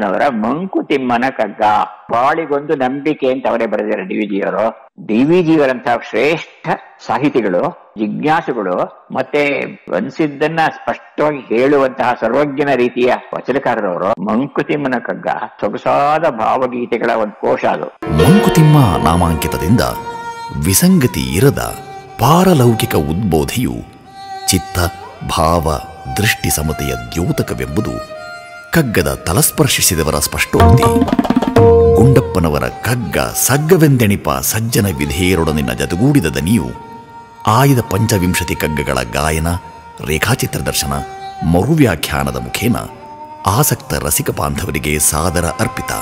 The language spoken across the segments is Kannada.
ಗುಂಡಪ್ಪನವರ ಮಂಕುತಿಮ್ಮನ ಕಗ್ಗ ಬಾಳಿಗೊಂದು ನಂಬಿಕೆ ಅಂತ ಅವರೇ ಬರೆದಿದ್ದಾರೆ ಡಿ ವಿ ಜಿಯವರು ಡಿ ವಿ ಜಿಯವರಂತಹ ಶ್ರೇಷ್ಠ ಸಾಹಿತಿಗಳು ಜಿಜ್ಞಾಸುಗಳು ಮತ್ತೆ ಅನ್ಸಿದ್ದನ್ನ ಸ್ಪಷ್ಟವಾಗಿ ಹೇಳುವಂತಹ ಸರ್ವಜ್ಞನ ರೀತಿಯ ವಚನಕಾರರವರು ಮಂಕುತಿಮ್ಮನ ಕಗ್ಗ ಸೊಗಸಾದ ಭಾವಗೀತೆಗಳ ಒಂದು ಕೋಶ ಅದು ಮಂಕುತಿಮ್ಮ ನಾಮಾಂಕಿತದಿಂದ ವಿಸಂಗತಿ ಇರದ ಪಾರಲೌಕಿಕ ಉದ್ಬೋಧೆಯು ಚಿತ್ತ ಭಾವ ದೃಷ್ಟಿ ಸಮತೆಯ ದ್ಯೋತಕವೆಂಬುದು ಕಗ್ಗದ ತಲಸ್ಪರ್ಶಿಸಿದವರ ಸ್ಪಷ್ಟೋಕ್ತಿ ಗುಂಡಪ್ಪನವರ ಕಗ್ಗ ಸಗ್ಗವೆಂದೆಣಿಪ ಸಜ್ಜನ ವಿಧೇಯರೊಡನಿನ ಜತೆಗೂಡಿದ ದನಿಯು ಆಯ್ದ ಪಂಚವಿಂಶತಿ ಕಗ್ಗಗಳ ಗಾಯನ ರೇಖಾಚಿತ್ರ ದರ್ಶನ ಮರುವ್ಯಾಖ್ಯಾನದ ಮುಖೇನ ಆಸಕ್ತ ರಸಿಕ ಬಾಂಧವರಿಗೆ ಸಾದರ ಅರ್ಪಿತ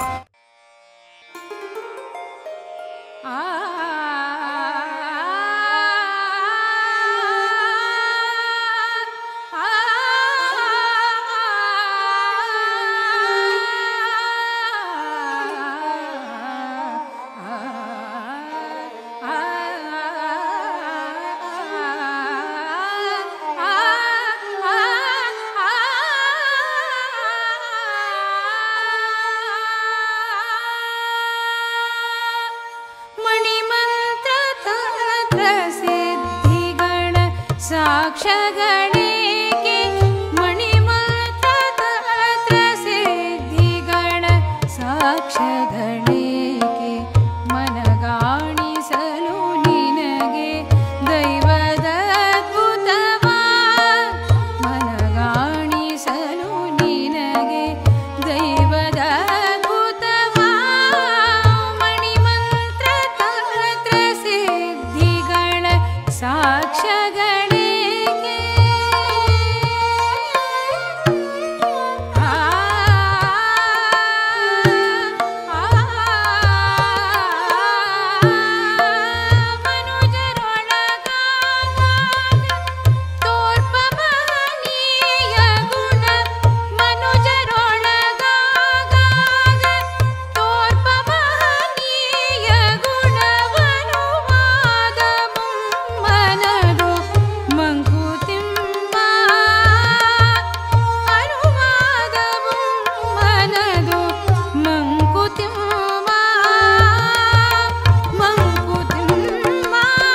ಮಣಿಮಂತ್ರ ತಂತ್ರ ಸಿದ್ಧಿಗಣ ಸಾಕ್ಷಗಳಿಗೆ ಮಣಿಮಂತ್ರ ತಂತ್ರ ಸಿದ್ಧಿಗಣ ಸಾಕ್ಷಗಳಿಗೆ ಮನಗಾಣಿಸಲು ನಿನಗೆ ದೈವದ ಅದ್ಭುತವಾ ಮನಗಾಣಿಸಲು ನಿನಗೆ ದೈವದ ಅದ್ಭುತವಾ ಮಣಿಮಂತ್ರ ತಂತ್ರ ಸಿದ್ಧಿಗಣ ಸಾಕ್ಷಗಳಿಗೆ ಆ ಮನುಜರೊಳಗಾಗ ತೋರ್ಪ ಮಹನೀಯ ಗುಣ ಮನುಜರೊಳಗಾಗ ತೋರ್ಪ ಮಹನೀಯ ಗುಣವನುವಾದ ಮನದು ಮಂಕುತಿಮ್ಮ ಅನುವಾದ ಮನದು ಮಂಕುತಿಮ್ಮ ಮಂಕುತಿಮ್ಮ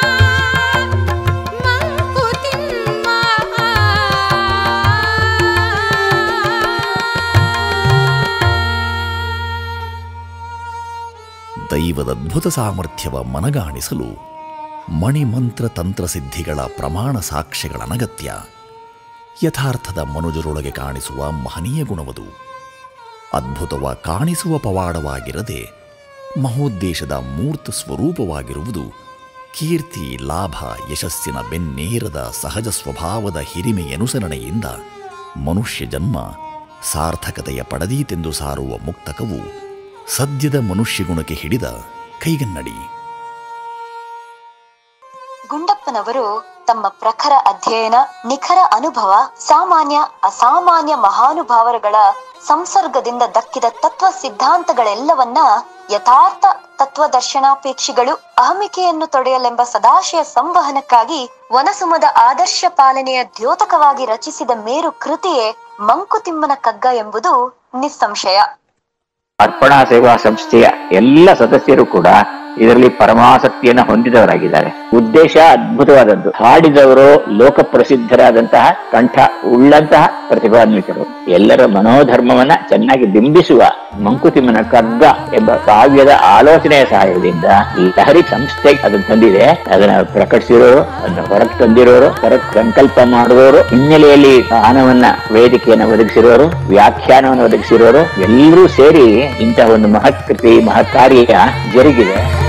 ದೈವದ ಅದ್ಭುತ ಸಾಮರ್ಥ್ಯವ ಮನಗಾಣಿಸಲು ಮಣಿಮಂತ್ರ ತಂತ್ರಸಿದ್ಧಿಗಳ ಪ್ರಮಾಣ ಸಾಕ್ಷ್ಯಗಳ ಅನಗತ್ಯ ಯಥಾರ್ಥದ ಮನುಜರೊಳಗೆ ಕಾಣಿಸುವ ಮಹನೀಯ ಗುಣವದು ಅದ್ಭುತವ ಕಾಣಿಸುವ ಪವಾಡವಾಗಿರದೆ ಮಹೋದ್ದೇಶದ ಮೂರ್ತ ಸ್ವರೂಪವಾಗಿರುವುದು ಕೀರ್ತಿ ಲಾಭ ಯಶಸ್ಸಿನ ಬೆನ್ನೇರದ ಸಹಜ ಸ್ವಭಾವದ ಹಿರಿಮೆಯನುಸರಣೆಯಿಂದ ಮನುಷ್ಯ ಜನ್ಮ ಸಾರ್ಥಕತೆಯ ಪಡದೀತೆಂದು ಸಾರುವ ಮುಕ್ತಕವು ಸದ್ಯದ ಮನುಷ್ಯಗುಣಕ್ಕೆ ಹಿಡಿದ ಕೈಗನ್ನಡಿ ಗುಂಡಪ್ಪನವರು ತಮ್ಮ ಪ್ರಖರ ಅಧ್ಯಯನ ನಿಖರ ಅನುಭವ ಸಾಮಾನ್ಯ ಅಸಾಮಾನ್ಯ ಮಹಾನುಭಾವರುಗಳ ಸಂಸರ್ಗದಿಂದ ದಕ್ಕಿದ ತತ್ವ ಸಿದ್ಧಾಂತಗಳೆಲ್ಲವನ್ನ ಯಥಾರ್ಥ ತತ್ವದರ್ಶನಾಪೇಕ್ಷಿಗಳು ಅಹಮಿಕೆಯನ್ನು ತೊಡೆಯಲೆಂಬ ಸದಾಶಯ ಸಂವಹನಕ್ಕಾಗಿ ವನಸುಮದ ಆದರ್ಶ ಪಾಲನೆಯ ದ್ಯೋತಕವಾಗಿ ರಚಿಸಿದ ಮೇರು ಕೃತಿಯೇ ಮಂಕುತಿಮ್ಮನ ಕಗ್ಗ ಎಂಬುದು ನಿಸ್ಸಂಶಯ ಅರ್ಪಣಾ ಸೇವಾ ಸಂಸ್ಥೆಯ ಎಲ್ಲ ಸದಸ್ಯರು ಕೂಡ ಇದರಲ್ಲಿ ಪರಮಾಸಕ್ತಿಯನ್ನ ಹೊಂದಿದವರಾಗಿದ್ದಾರೆ ಉದ್ದೇಶ ಅದ್ಭುತವಾದದ್ದು ಹಾಡಿದವರು ಲೋಕ ಪ್ರಸಿದ್ಧರಾದಂತಹ ಕಂಠ ಉಳ್ಳಂತಹ ಪ್ರತಿಭಾನ್ವಿತರು ಎಲ್ಲರ ಮನೋಧರ್ಮವನ್ನ ಚೆನ್ನಾಗಿ ಬಿಂಬಿಸುವ ಮಂಕುತಿಮ್ಮನ ಕಗ್ಗ ಎಂಬ ಕಾವ್ಯದ ಆಲೋಚನೆಯ ಸಹಾಯದಿಂದ ಈ ಲಹರಿ ಸಂಸ್ಥೆ ಅದನ್ನು ತಂದಿದೆ ಅದನ್ನ ಪ್ರಕಟಿಸಿರೋರು ಅದನ್ನ ಹೊರಗೆ ತಂದಿರೋರು ಹೊರಗೆ ಸಂಕಲ್ಪ ಮಾಡುವವರು ಹಿನ್ನೆಲೆಯಲ್ಲಿ ಗಾನವನ್ನ ವೇದಿಕೆಯನ್ನು ಒದಗಿಸಿರೋರು ವ್ಯಾಖ್ಯಾನವನ್ನು ಒದಗಿಸಿರೋರು ಎಲ್ಲರೂ ಸೇರಿ ಇಂತಹ ಒಂದು ಮಹತ್ಕೃತಿ ಮಹತ್ ಕಾರ್ಯ ಜರುಗಿದೆ